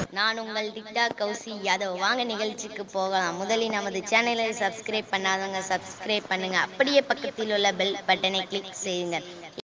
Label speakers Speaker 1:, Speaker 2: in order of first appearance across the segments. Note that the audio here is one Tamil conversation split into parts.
Speaker 1: நான் உங்கள் டிக்டா கௌசி யாதவ் வாங்க நிகழ்ச்சிக்கு போகலாம் முதலில் நமது சேனலை சப்ஸ்கிரைப் பண்ணாதவங்க சப்ஸ்கிரைப் பண்ணுங்க அப்படியே பக்கத்தில் உள்ள பெல் பட்டனை கிளிக் செய்யுங்க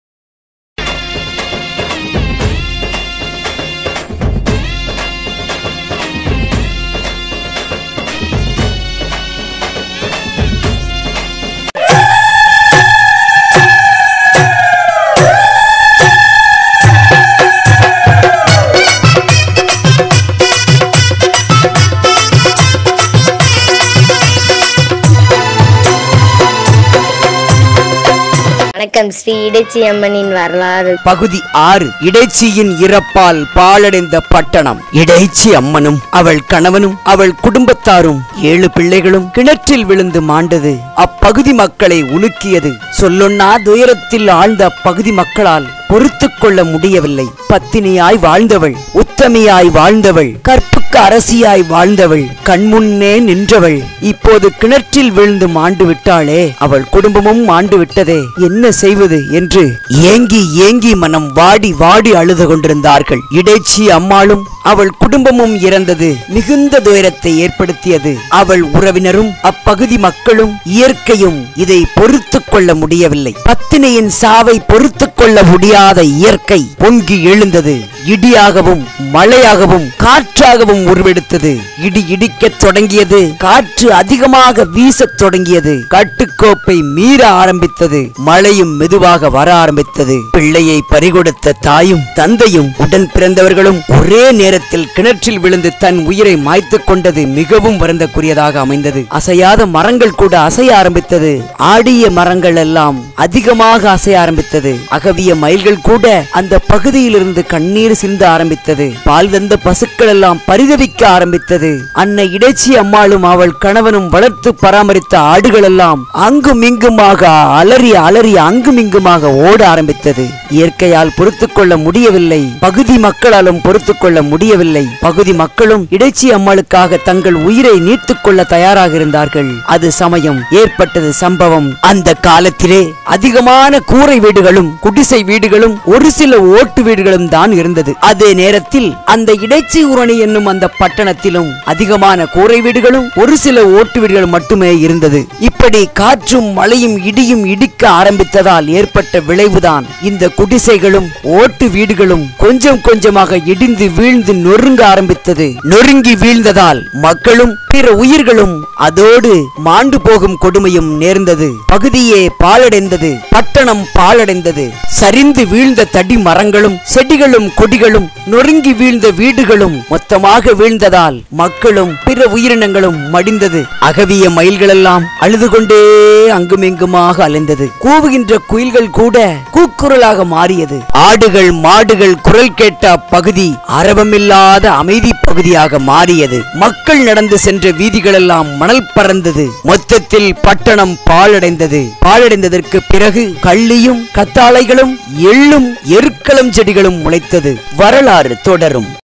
Speaker 1: வணக்கம் ஸ்ரீ இடைச்சி அம்மனின் வரலாறு
Speaker 2: பகுதி ஆறு இடைச்சியின் இறப்பால் பாழடைந்த பட்டணம் இடைச்சி அம்மனும் அவள் கணவனும் அவள் குடும்பத்தாரும் ஏழு பிள்ளைகளும் கிணற்றில் விழுந்து மாண்டது அப்பகுதி மக்களை உலுக்கியது சொல்லொன்னா துயரத்தில் ஆழ்ந்த அப்பகுதி மக்களால் பொறுத்து கொள்ள முடியவில்லை பத்தினியாய் வாழ்ந்தவள் உத்தமியாய் வாழ்ந்தவள் கற்புக்கு அரசியாய் வாழ்ந்தவள் கண்முன்னே நின்றவள் இப்போது கிணற்றில் விழுந்து மாண்டு விட்டாளே அவள் குடும்பமும் மாண்டு விட்டதே என்ன செய்வது என்று ஏங்கி ஏங்கி மனம் வாடி வாடி அழுது கொண்டிருந்தார்கள் இடைச்சி அம்மாளும் அவள் குடும்பமும் இறந்தது மிகுந்த துயரத்தை ஏற்படுத்தியது அவள் உறவினரும் அப்பகுதி மக்களும் இயற்கையும் இதை பொறுத்து கொள்ள முடியவில்லை பத்தினியின் சாவை பொறுத்து கொள்ள முடியாத இயற்கை பொங்கி எழுந்தது இடியாகவும் மழையாகவும் காற்றாகவும் உருவெடுத்தது இடி இடிக்கத் தொடங்கியது காற்று அதிகமாக வீசத் தொடங்கியது கட்டுக்கோப்பை மீற ஆரம்பித்தது மழையும் மெதுவாக வர ஆரம்பித்தது பிள்ளையை பறிகொடுத்த தாயும் தந்தையும் உடன் பிறந்தவர்களும் ஒரே நேரத்தில் கிணற்றில் விழுந்து தன் உயிரை மாய்த்துக் கொண்டது மிகவும் வருந்தக்குரியதாக அமைந்தது அசையாத மரங்கள் கூட அசைய ஆரம்பித்தது ஆடிய மரங்கள் எல்லாம் அதிகமாக அசைய ஆரம்பித்தது அகவிய மயில்கள் கூட அந்த பகுதியிலிருந்து கண்ணீர் சிந்த ஆரம்பித்தது பால் தந்த பசுக்கள் எல்லாம் பரிதவிக்க ஆரம்பித்தது அன்னை இடைச்சி அம்மாளும் அவள் கணவனும் வளர்த்து பராமரித்த ஆடுகள் எல்லாம் அங்கும் இங்குமாக அலறி அலறி அங்கும் இங்குமாக ஓட ஆரம்பித்தது இயற்கையால் பொறுத்து கொள்ள முடியவில்லை பகுதி மக்களாலும் பொறுத்து கொள்ள முடியவில்லை பகுதி மக்களும் இடைச்சி அம்மாளுக்காக தங்கள் உயிரை நீத்துக் கொள்ள தயாராக இருந்தார்கள் அது சமயம் ஏற்பட்டது சம்பவம் அந்த காலத்திலே அதிகமான கூரை வீடுகளும் குடிசை வீடுகளும் ஒரு சில ஓட்டு வீடுகளும் தான் இருந்தது அதே நேரத்தில் அந்த இடைச்சி உரணி என்னும் அந்த பட்டணத்திலும் அதிகமான கூரை வீடுகளும் ஒரு சில ஓட்டு வீடுகள் மட்டுமே இருந்தது இப்படி காற்றும் மழையும் இடியும் இடிக்க ஆரம்பித்ததால் ஏற்பட்ட விளைவுதான் இந்த குடிசைகளும் ஓட்டு வீடுகளும் கொஞ்சம் கொஞ்சமாக இடிந்து வீழ்ந்து நொறுங்க ஆரம்பித்தது நொறுங்கி வீழ்ந்ததால் மக்களும் பிற உயிர்களும் அதோடு மாண்டு போகும் கொடுமையும் நேர்ந்தது பகுதியே பாழடைந்தது பட்டணம் பாழடைந்தது சரிந்து வீழ்ந்த தடி மரங்களும் செடிகளும் கொடிகளும் நொறுங்கி வீழ்ந்த வீடுகளும் மொத்தமாக வீழ்ந்ததால் மக்களும் பிற உயிரினங்களும் மடிந்தது அகவிய மயில்களெல்லாம் அழுது கொண்டே அங்குமிங்குமாக அலைந்தது கூவுகின்ற குயில்கள் கூட கூக்குரலாக மாறியது ஆடுகள் மாடுகள் குரல் கேட்ட அப்பகுதி அரவமில்லாத அமைதி பகுதியாக மாறியது மக்கள் நடந்து சென்ற வீதிகளெல்லாம் மணல் பறந்தது மொத்தத்தில் பட்டணம் பாழடைந்தது பாழடைந்ததற்கு பிறகு கள்ளியும் கத்தாழைகளும் எள்ளும் எருக்களம் செடிகளும் முளைத்தது வரலாறு தொடரும்